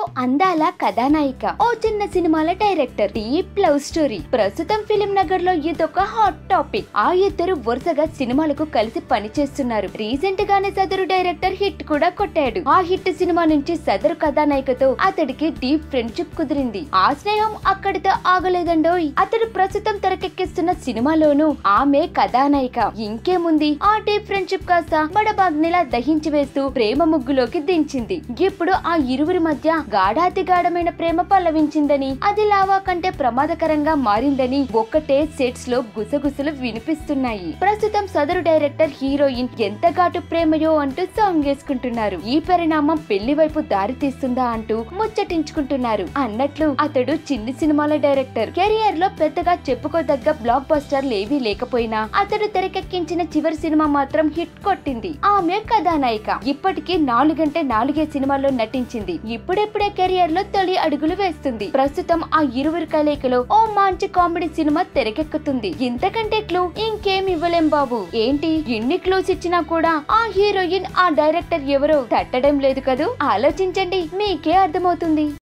అందాల కథానాయిక ఓ చిన్న సినిమాల డైరెక్టర్ డీప్ లవ్ స్టోరీ ప్రస్తుతం ఫిలిం నగర్ లో ఇదొక హాట్ టాపిక్ ఆ ఇద్దరు వరుసగా సినిమాలకు కలిసి పనిచేస్తున్నారు రీసెంట్ గానే సదరు డైరెక్టర్ హిట్ కూడా కొట్టాడు ఆ హిట్ సినిమా నుంచి సదరు కథానాయికతో అతడికి డీప్ ఫ్రెండ్షిప్ కుదిరింది ఆ స్నేహం అక్కడితో ఆగలేదండోయ్ అతడు ప్రస్తుతం తెరకెక్కిస్తున్న సినిమాలోనూ ఆమె కథానాయిక ఇంకేముంది ఆ డీప్ ఫ్రెండ్షిప్ కాస్త బడబాగ్నిలా దహించి వేస్తూ ప్రేమ ముగ్గులోకి దించింది ఇప్పుడు ఆ ఇరువురి మధ్య గాఢాతి గాఢమైన ప్రేమ పల్లవించిందని అది లావా కంటే ప్రమాదకరంగా మారిందని ఒక్కటే సెట్స్ లో గుసగుసలు వినిపిస్తున్నాయి ప్రస్తుతం సదరు డైరెక్టర్ హీరోయిన్ ఎంత ఘాటు ప్రేమయో అంటూ సాంగ్ వేసుకుంటున్నారు ఈ పరిణామం పెళ్లి వైపు దారి తీస్తుందా అంటూ ముచ్చటించుకుంటున్నారు అన్నట్లు అతడు చిన్ని సినిమాల డైరెక్టర్ కెరియర్ లో పెద్దగా చెప్పుకోదగ్గ బ్లాక్ బస్టర్లు ఏవీ లేకపోయినా అతడు తెరకెక్కించిన చివరి సినిమా మాత్రం హిట్ కొట్టింది ఆమె కథానాయిక ఇప్పటికీ నాలుగంటే నాలుగే సినిమాల్లో నటించింది ఇప్పుడెప్పుడే కెరియర్ లో తొలి అడుగులు వేస్తుంది ప్రస్తుతం ఆ ఇరువురి కలయికలో ఓ మంచి కామెడీ సినిమా తెరకెక్కుతుంది ఇంతకంటే క్లూ ఇంకేం ఇవ్వలేం బాబు ఏంటి ఎన్ని క్లూస్ ఇచ్చినా కూడా ఆ హీరోయిన్ ఆ డైరెక్టర్ ఎవరో తట్టడం లేదు కదూ ఆలోచించండి మీకే అర్థమవుతుంది